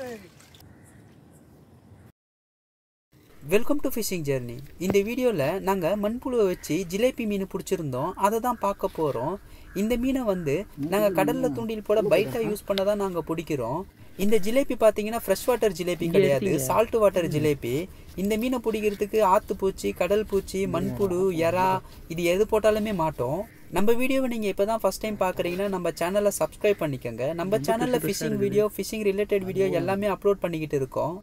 welcome to phishing journey இந்த வீடியோவில் நாங்கள் மண்புழுவை வச்சு ஜிலேபி மீன் பிடிச்சிருந்தோம் அதை தான் பார்க்க போகிறோம் இந்த மீனை வந்து நாங்கள் கடலில் தூண்டில் போட பைட்டாக யூஸ் பண்ண தான் நாங்கள் பிடிக்கிறோம் இந்த ஜிலேபி பார்த்தீங்கன்னா ஃப்ரெஷ் வாட்டர் ஜிலேபி கிடையாது சால்ட் வாட்டர் ஜிலேபி இந்த மீனை பிடிக்கிறதுக்கு ஆத்து பூச்சி கடல் பூச்சி மண்புழு எறா இது எது போட்டாலுமே மாட்டோம் நம்ம வீடியோவை நீங்கள் இப்போ தான் ஃபஸ்ட் டைம் பார்க்குறீங்கன்னா நம்ம சேனலை சப்ஸ்கிரைப் பண்ணிக்கோங்க நம்ம சேனலில் fishing video fishing related video எல்லாமே அப்லோட் பண்ணிக்கிட்டு இருக்கோம்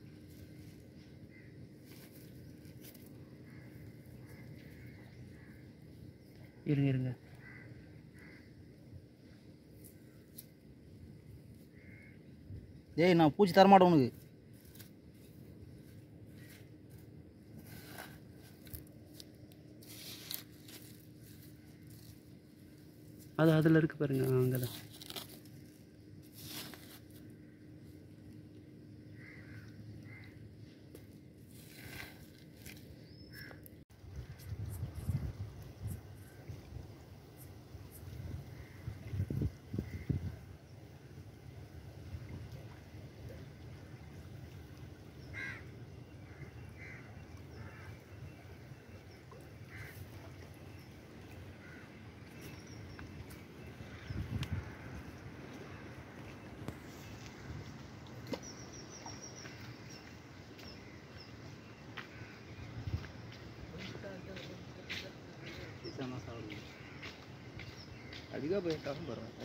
இருங்க இருங்க ஏய் நான் பூச்சி தரமாட்டேன் உனக்கு அது அதில் இருக்கு பாருங்க அங்கே தான் அதிகமாக போயிட்டாலும் பரவாயில்ல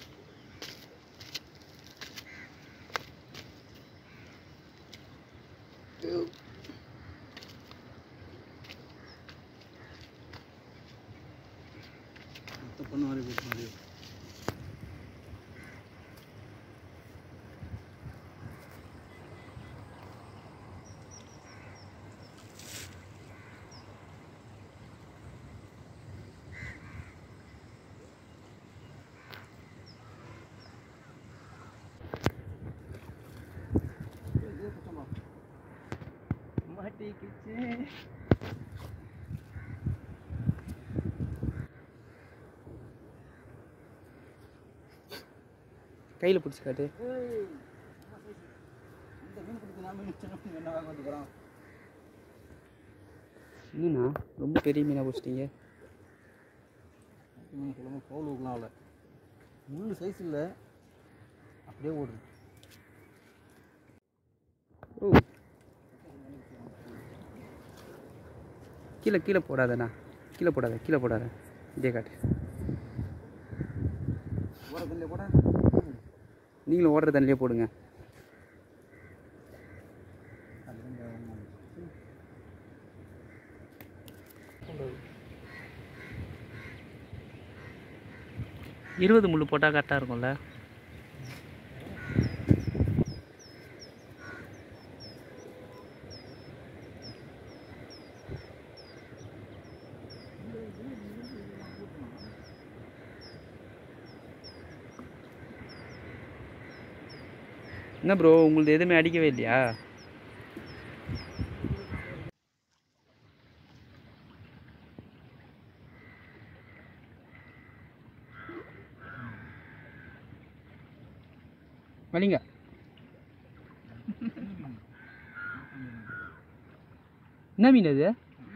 பண்ண மாதிரி போட்டு முடியும் மாட்டிக்கிச்சு கையில் பிடிச்சி காட்டு இந்த மீன் பிடிக்கலாம் மீன் சின்ன மீன் என்ன வாங்க வந்துக்கிறான் என்னண்ணா ரொம்ப பெரிய மீனாக பிடிச்சிட்டீங்க மீன் சொல்லுங்கள் பவுல் ஊக்கலாம்ல முள் சைஸ் இல்லை அப்படியே ஓடுது ஓ கீழே கீழே போடாதண்ணா கீழே போடாத கீழே போடாத இதே காட்டு ஓரத்தில் கூட நீங்களும் ஓடுற தண்ணிலே போடுங்க இருபது முள் போட்டால் கரெக்டாக இருக்கும்ல என்ன ப்ரோ உங்களுது எதுவுமே அடிக்கவே இல்லையா வலிங்க என்ன மீன் அது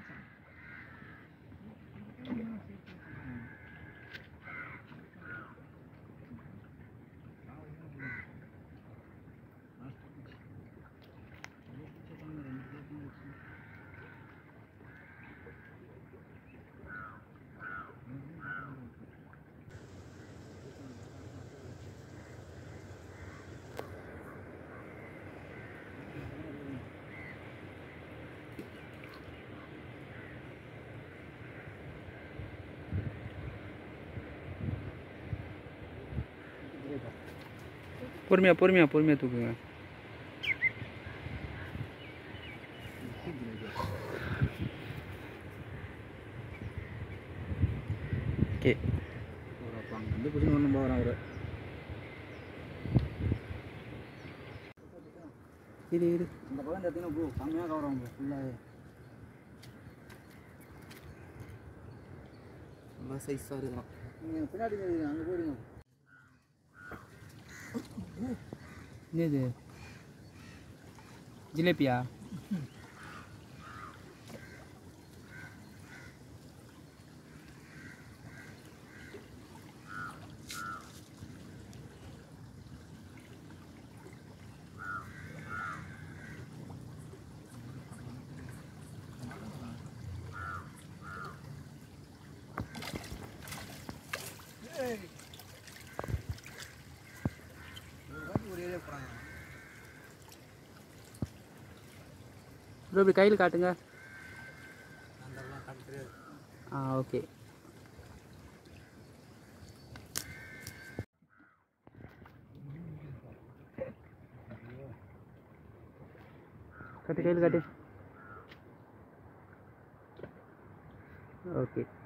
பொறுமையா பொறுமையா பொறுமையா தூக்குங்க ஓகே வந்து பிடிச்சி ஒன்றும் போகிறான் அவர் இரு இரு இந்த பக்கம் பார்த்தீங்கன்னா ப்ரோ செம்மையாக கவரம் ப்ரோ ஃபுல்லாகவே ரொம்ப சைஸாக இருக்கலாம் நீங்கள் பின்னாடி அங்கே போயிடுங்க என்னது ஜிலேபியா ப்ரோ இப்படி கையில் காட்டுங்க ஆ ஓகே காட்டு கையில் காட்டு ஓகே